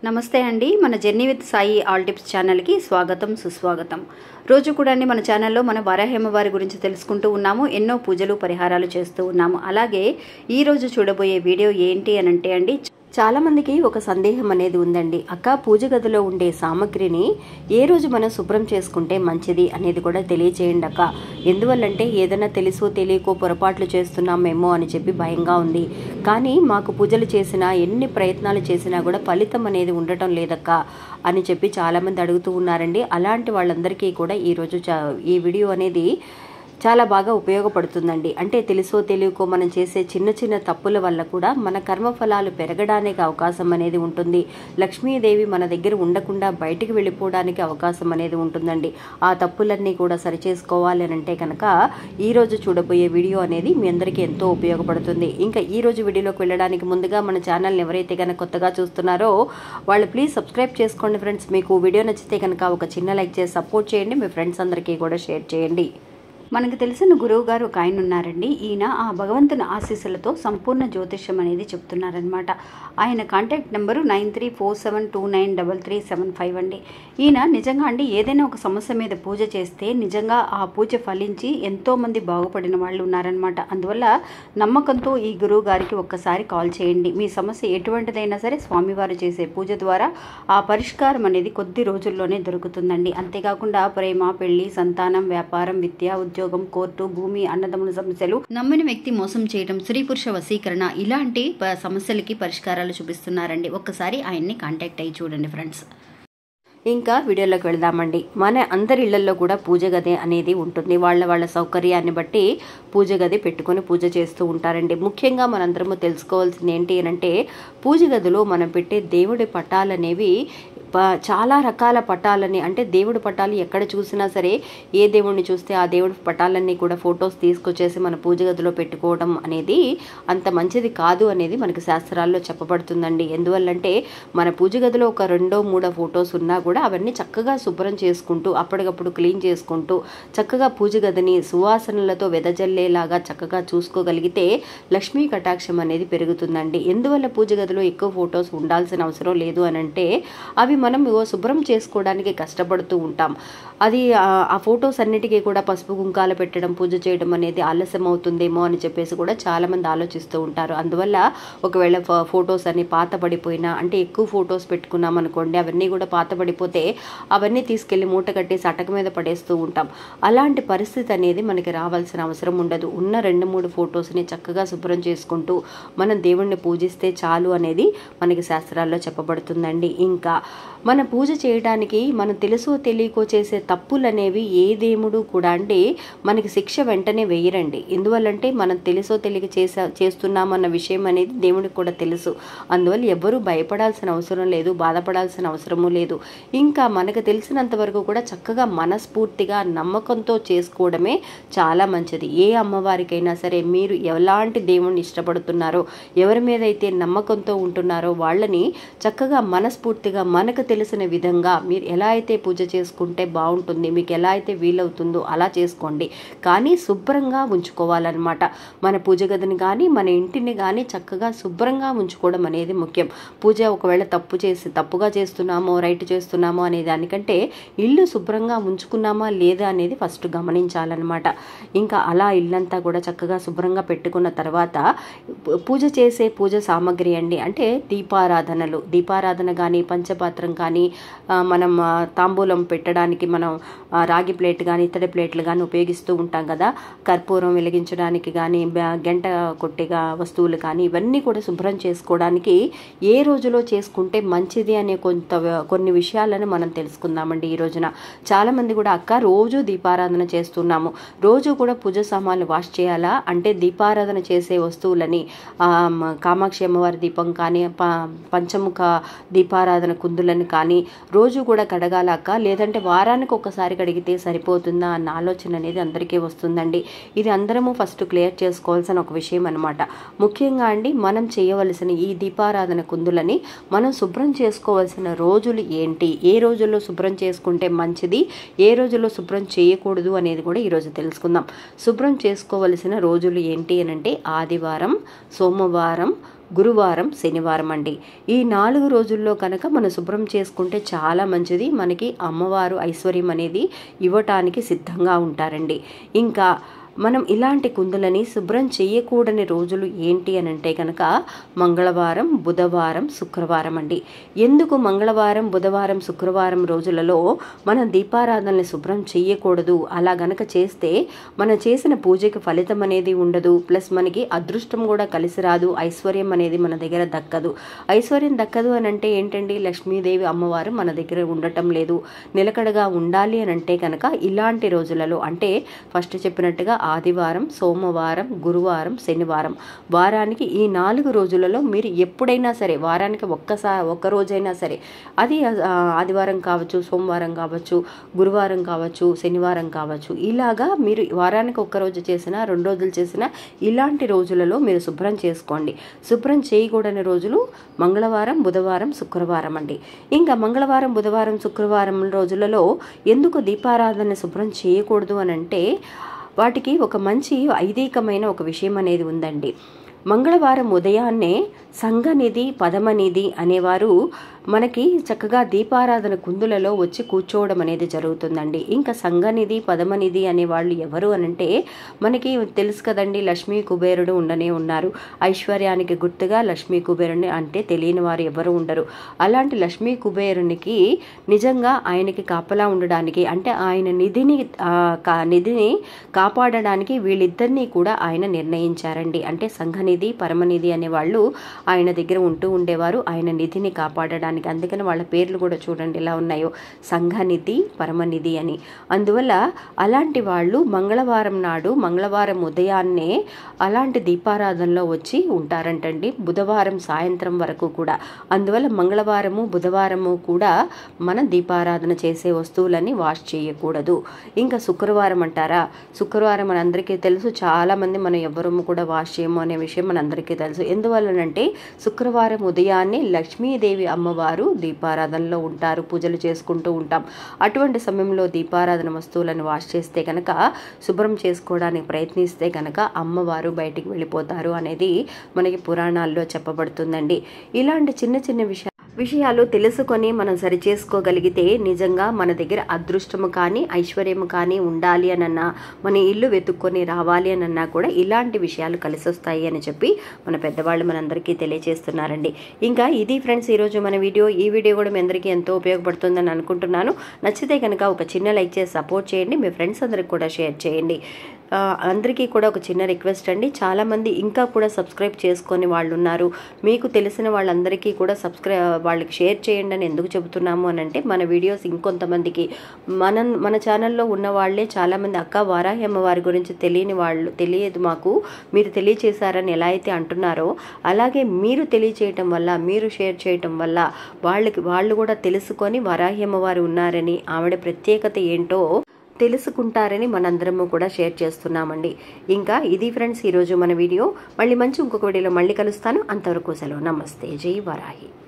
నమస్తే అండి మన journey with Sai all tips ఛానల్కి స్వాగతం సుస్వాగతం రోజు కూడా అండి మన ఛానల్లో మన వరాహేమ వారి గురించి తెలుసుకుంటూ ఉన్నాము ఎన్నో పూజలు పరిహారాలు చేస్తూ ఉన్నాము అలాగే ఈ రోజు చూడబోయే వీడియో ఏంటి అని అంటే అండి చాలా మందికి ఒక సందేహం అనేది ఉందండి అక్క పూజ గదిలో ఉండే సామగ్రిని ఏ రోజు మనం శుభ్రం చేసుకుంటే మంచిది అనేది కూడా తెలియచేయండి అక్క ఎందువల్లంటే ఏదైనా తెలుసో తెలియకో పొరపాట్లు చేస్తున్నామేమో అని చెప్పి భయంగా ఉంది కానీ మాకు పూజలు చేసినా ఎన్ని ప్రయత్నాలు చేసినా కూడా ఫలితం అనేది ఉండటం లేదక్క అని చెప్పి చాలామంది అడుగుతూ ఉన్నారండి అలాంటి వాళ్ళందరికీ కూడా ఈరోజు చా ఈ వీడియో అనేది చాలా బాగా ఉపయోగపడుతుందండి అంటే తెలుసో తెలియకో మనం చేసే చిన్న చిన్న తప్పుల వల్ల కూడా మన కర్మఫలాలు పెరగడానికి అవకాశం అనేది ఉంటుంది లక్ష్మీదేవి మన దగ్గర ఉండకుండా బయటికి వెళ్ళిపోవడానికి అవకాశం అనేది ఉంటుందండి ఆ తప్పులన్నీ కూడా సరిచేసుకోవాలి అని అంటే కనుక ఈ రోజు చూడబోయే వీడియో అనేది మీ అందరికీ ఎంతో ఉపయోగపడుతుంది ఇంకా ఈ రోజు వీడియోలోకి వెళ్ళడానికి ముందుగా మన ఛానల్ని ఎవరైతే కనుక కొత్తగా చూస్తున్నారో వాళ్ళు ప్లీజ్ సబ్స్క్రైబ్ చేసుకోండి ఫ్రెండ్స్ మీకు వీడియో నచ్చితే కనుక ఒక చిన్న లైక్ చేసి సపోర్ట్ చేయండి మీ ఫ్రెండ్స్ అందరికీ కూడా షేర్ చేయండి మనకు తెలిసిన గురువు గారు ఒక ఆయన ఉన్నారండి ఈయన ఆ భగవంతుని ఆశీస్సులతో సంపూర్ణ జ్యోతిష్యం అనేది చెప్తున్నారనమాట ఆయన contact number nine three four seven two nine double three seven five అండి ఈయన నిజంగా అండి ఏదైనా ఒక సమస్య మీద పూజ చేస్తే నిజంగా ఆ పూజ ఫలించి ఎంతోమంది బాగుపడిన వాళ్ళు ఉన్నారనమాట అందువల్ల నమ్మకంతో ఈ గురువు గారికి ఒక్కసారి కాల్ చేయండి మీ సమస్య ఎటువంటిదైనా సరే స్వామివారు చేసే పూజ ద్వారా ఆ పరిష్కారం అనేది కొద్ది రోజుల్లోనే దొరుకుతుందండి అంతేకాకుండా ప్రేమ పెళ్లి సంతానం వ్యాపారం విద్య ఉద్యోగం కోర్టు భూమి అన్నదమ్ముల సమస్యలు నమ్మిన వ్యక్తి మోసం చేయడం స్త్రీ పురుష వశీకరణ ఇలాంటి ప- సమస్యలకి పరిష్కారాలు చూపిస్తున్నారండి ఒక్కసారి ఆయన్ని కాంటాక్ట్ అయ్యి చూడండి ఫ్రెండ్స్ ఇంకా వీడియోలోకి వెళదామండి మన అందరి ఇళ్లలో కూడా పూజ గది అనేది ఉంటుంది వాళ్ళ వాళ్ళ సౌకర్యాన్ని బట్టి పూజ గది పెట్టుకొని పూజ చేస్తూ ఉంటారండి ముఖ్యంగా మనందరము తెలుసుకోవాల్సింది ఏంటి అని అంటే పూజ గదిలో మనం పెట్టే దేవుడి పటాలనేవి ప- చాలా రకాల పటాలని అంటే దేవుడి పటాలు ఎక్కడ చూసినా సరే ఏ దేవుడిని చూస్తే ఆ దేవుడి పటాలన్నీ కూడా ఫొటోస్ తీసుకొచ్చేసి మన పూజ గదిలో పెట్టుకోవడం అనేది అంత మంచిది కాదు అనేది మనకి శాస్త్రాల్లో చెప్పబడుతుందండి ఎందువల్లంటే మన పూజ గదిలో ఒక రెండో మూడో ఫొటోస్ ఉన్నా కూడా అవన్నీ చక్కగా శుభ్రం చేసుకుంటూ అప్పటికప్పుడు క్లీన్ చేసుకుంటూ చక్కగా పూజ గదిని సువాసనలతో వెదజల్లేలాగా చక్కగా చూసుకోగలిగితే లక్ష్మీ కటాక్షం అనేది పెరుగుతుందండి ఎందువల్ల పూజ గదిలో ఎక్కువ ఫొటోస్ ఉండాల్సిన అవసరం లేదు అని అంటే అవి మనం ఇగో శుభ్రం చేసుకోవడానికి కష్టపడుతూ ఉంటాం అది ఆ- ఆ ఫొటోస్ అన్నిటికీ కూడా పసుపు కుంకాలు పెట్టడం పూజ చేయడం అనేది ఆలస్యం అవుతుందేమో అని చెప్పేసి కూడా చాలా మంది ఆలోచిస్తూ ఉంటారు అందువల్ల ఒకవేళ ఫ- ఫొటోస్ అన్ని పాత పడిపోయినా అంటే ఎక్కువ ఫొటోస్ పెట్టుకున్నాం అనుకోండి అవన్నీ కూడా పాత పడిపోతే అవన్నీ తీసుకెళ్లి మూట కట్టేసి అటక మీద పడేస్తూ ఉంటాం అలాంటి పరిస్థితి అనేది మనకి రావాల్సిన అవసరం ఉండదు ఉన్న రెండు మూడు ఫొటోస్ని చక్కగా శుభ్రం చేసుకుంటూ మనం దేవుణ్ణి పూజిస్తే చాలు అనేది మనకి శాస్త్రాల్లో చెప్పబడుతుందండి ఇంకా మన పూజ చేయడానికి మనం తెలుసో తెలియకో చేసే తప్పులు అనేవి ఏ దేవుడు కూడా అంటే మనకి శిక్ష వెంటనే వేయరండి ఎందువల్లంటే మనం తెలుసో తెలియక చేసా చేస్తున్నామన్న విషయం అనేది దేవుడికి కూడా తెలుసు అందువల్ల ఎవరూ భయపడాల్సిన అవసరం లేదు బాధపడాల్సిన అవసరము లేదు ఇంకా మనకు తెలిసినంత వరకు కూడా చక్కగా మనస్ఫూర్తిగా నమ్మకంతో చేసుకోవడమే చాలా మంచిది ఏ అమ్మవారికైనా సరే మీరు ఎలాంటి దేవుణ్ణి ఇష్టపడుతున్నారో ఎవరి మీద అయితే నమ్మకంతో ఉంటున్నారో వాళ్ళని చక్కగా మనస్ఫూర్తిగా మనకు తెలిసిన విధంగా మీరు ఎలా అయితే పూజ చేసుకుంటే బాగుంటుంది మీకు ఎలా అయితే వీలవుతుందో అలా చేసుకోండి కానీ శుభ్రంగా ఉంచుకోవాలన్నమాట మన పూజ గదిని కానీ మన ఇంటిని కానీ చక్కగా శుభ్రంగా ఉంచుకోవడం అనేది ముఖ్యం పూజ ఒకవేళ తప్పు చేసి తప్పుగా చేస్తున్నామో రైట్ చేస్తున్నామో అనే దానికంటే ఇల్లు శుభ్రంగా ఉంచుకున్నామా లేదా అనేది ఫస్ట్ గమనించాలన్నమాట ఇంకా అలా ఇల్లంతా కూడా చక్కగా శుభ్రంగా పెట్టుకున్న తర్వాత పూ- పూజ చేసే పూజ సామాగ్రి అండి అంటే దీపారాధనలు దీపారాధన కానీ పంచపాత్రం కానీ ఆ, మనం ఆ, తాంబూలం పెట్టడానికి మనం ఆ, రాగి ప్లేట్ కానీ ఇత్తడి ప్లేట్లు కానీ ఉపయోగిస్తూ ఉంటాం కదా కర్పూరం వెలిగించడానికి కానీ బ- గంట కొట్టిగా వస్తువులు కానీ ఇవన్నీ కూడా శుభ్రం చేసుకోవడానికి ఏ రోజులో చేసుకుంటే మంచిది అనే కొంత వ- కొన్ని విషయాలను మనం తెలుసుకుందామండి ఈ రోజున చాలామంది కూడా అక్క రోజు దీపారాధన చేస్తున్నాము రోజు కూడా పూజ సామాన్లు వాష్ చేయాలా అంటే దీపారాధన చేసే వస్తువులని ఆ, మ- కామాక్షి అమ్మవారి దీపం కానీ ప పంచముఖ దీపారాధన కుందులను కానీ రోజు కూడా కడగాలక్క లేదంటే వారానికి ఒకసారి కడిగితే సరిపోతుందా అన్న ఆలోచన అనేది అందరికీ వస్తుందండి ఇది అందరము ఫస్ట్ క్లియర్ చేసుకోవాల్సిన ఒక విషయం అనమాట ముఖ్యంగా అండి మనం చేయవలసిన ఈ దీపారాధన కుందులని మనం శుభ్రం చేసుకోవాల్సిన రోజులు ఏంటి ఏ రోజుల్లో శుభ్రం చేసుకుంటే మంచిది ఏ రోజుల్లో శుభ్రం చేయకూడదు అనేది కూడా ఈరోజు తెలుసుకుందాం శుభ్రం చేసుకోవలసిన రోజులు ఏంటి అని అంటే ఆదివారం సోమవారం గురువారం శనివారం అండి ఈ నాలుగు రోజుల్లో కనుక మనం శుభ్రం చేసుకుంటే చాలా మంచిది మనకి అమ్మవారు ఐశ్వర్యం అనేది ఇవ్వటానికి సిద్ధంగా ఉంటారండి ఇంకా మనం ఇలాంటి కుందులని శుభ్రం చేయకూడని రోజులు ఏంటి అని అంటే కనుక మంగళవారం బుధవారం శుక్రవారం అండి ఎందుకు మంగళవారం బుధవారం శుక్రవారం రోజులలో మనం దీపారాధనని శుభ్రం చేయకూడదు అలా గనక చేస్తే మనం చేసిన పూజకి ఫలితం అనేది ఉండదు ప్లస్ మనకి అదృష్టం కూడా కలిసి రాదు ఐశ్వర్యం అనేది మన దగ్గర దక్కదు ఐశ్వర్యం దక్కదు అని అంటే ఏంటండి లక్ష్మీదేవి అమ్మవారు మన దగ్గర ఉండటం లేదు నిలకడగా ఉండాలి అని అంటే కనుక ఇలాంటి రోజులలో అంటే ఫస్ట్ చెప్పినట్టుగా ఆదివారం సోమవారం గురువారం శనివారం వారానికి ఈ నాలుగు రోజులలో మీరు ఎప్పుడైనా సరే వారానికి ఒక్కసారి ఒక్క రోజైనా సరే అది ఆ, ఆదివారం కావచ్చు సోమవారం కావచ్చు గురువారం కావచ్చు శనివారం కావచ్చు ఇలాగా మీరు వారానికి ఒక్క రోజు చేసినా రెండు రోజులు చేసినా ఇలాంటి రోజులలో మీరు శుభ్రం చేసుకోండి శుభ్రం చేయకూడని రోజులు మంగళవారం బుధవారం శుక్రవారం అండి ఇంకా మంగళవారం బుధవారం శుక్రవారం రోజులలో ఎందుకు దీపారాధన శుభ్రం చేయకూడదు అని అంటే వాటికి ఒక మంచి ఐదీకమైన ఒక విషయం అనేది ఉందండి మంగళవారం ఉదయాన్నే సంఘనిధి పదమనిధి అనేవారు మనకి చక్కగా దీపారాధన కుందులలో వచ్చి కూర్చోవడం అనేది జరుగుతుందండి ఇంకా సంఘనిధి పదమనిధి అనేవాళ్ళు ఎవరు అనంటే మనకి తెలుసు కదండి లక్ష్మీ కుబేరుడు ఉండనే ఉన్నారు ఐశ్వర్యానికి గుర్తుగా లక్ష్మీ కుబేరుని అంటే తెలియని వారు ఎవరు ఉండరు అలాంటి లక్ష్మీ కుబేరునికి నిజంగా ఆయనకి కాపలా ఉండడానికి అంటే ఆయన నిధిని ఆ, కా- నిధిని కాపాడడానికి వీళ్ళిద్దరినీ కూడా ఆయన నిర్ణయించారండి అంటే సంఘనిధి పరమనిధి అనే వాళ్ళు ఆయన దగ్గర ఉంటూ ఉండేవారు ఆయన నిధిని కాపాడడానికి అందుకని వాళ్ళ పేర్లు కూడా చూడండి ఎలా ఉన్నాయో సంఘనిధి పరమనిధి అని అందువల్ల అలాంటి వాళ్ళు మంగళవారం నాడు మంగళవారం ఉదయాన్నే అలాంటి దీపారాధనలో వచ్చి ఉంటారంటండి బుధవారం సాయంత్రం వరకు కూడా అందువల్ల మంగళవారము బుధవారము కూడా మనం దీపారాధన చేసే వస్తువులని వాష్ చేయకూడదు ఇంకా శుక్రవారం అంటారా శుక్రవారం మనందరికీ తెలుసు చాలా మంది మనం ఎవరము కూడా వాష్ చేయము అనే విషయం మనందరికీ తెలుసు ఎందువల్లనంటే శుక్రవారం ఉదయాన్నే లక్ష్మీదేవి అమ్మవారు దీపారాధనలో ఉంటారు పూజలు చేసుకుంటూ ఉంటాం అటువంటి సమయంలో దీపారాధన వస్తువులను వాష్ చేస్తే కనుక శుభ్రం చేసుకోవడానికి ప్రయత్నిస్తే కనుక అమ్మవారు బయటికి వెళ్ళిపోతారు అనేది మనకి పురాణాల్లో చెప్పబడుతుందండి ఇలాంటి చిన్న చిన్న విషయాలు విషయాలు తెలుసుకొని మనం సరి చేసుకోగలిగితే నిజంగా మన దగ్గర అదృష్టము కానీ ఐశ్వర్యము కానీ ఉండాలి అనన్నా మన ఇల్లు వెతుక్కొని రావాలి అనన్నా కూడా ఇలాంటి విషయాలు కలిసి వస్తాయి అని చెప్పి మన పెద్దవాళ్ళు మనందరికీ తెలియజేస్తున్నారండి ఇంకా ఇది ఫ్రెండ్స్ ఈరోజు మన వీడియో ఈ వీడియో కూడా మీ అందరికీ ఎంతో ఉపయోగపడుతుందని అనుకుంటున్నాను నచ్చితే కనుక ఒక చిన్న లైక్ చేసి సపోర్ట్ చేయండి మీ ఫ్రెండ్స్ అందరికి కూడా షేర్ చేయండి ఆ, అందరికీ కూడా ఒక చిన్న రిక్వెస్ట్ అండి చాలామంది ఇంకా కూడా సబ్స్క్రైబ్ చేసుకొని వాళ్ళు ఉన్నారు మీకు తెలిసిన వాళ్ళందరికీ కూడా సబ్స్క్రై వాళ్ళకి షేర్ చేయండి అని ఎందుకు చెబుతున్నాము అని అంటే మన వీడియోస్ ఇంకొంతమందికి మన మన ఛానల్లో ఉన్న వాళ్ళే చాలామంది అక్క వారాహి అమ్మవారి గురించి తెలియని వాళ్ళు తెలియదు మాకు మీరు తెలియచేశారని ఎలా అయితే అంటున్నారో అలాగే మీరు తెలియచేయటం వల్ల మీరు షేర్ చేయటం వల్ల వాళ్ళకి వాళ్ళు కూడా తెలుసుకొని వారాహి అమ్మవారు ఉన్నారని ఆవిడ ప్రత్యేకత ఏంటో తెలుసుకుంటారని మనందరము కూడా షేర్ చేస్తున్నామండి ఇంకా ఇది ఫ్రెండ్స్ ఈరోజు మన వీడియో మళ్ళీ మంచి ఇంకొక వీడియోలో మళ్ళీ కలుస్తాను అంతవరకు సెలవు నమస్తే జై వరాహి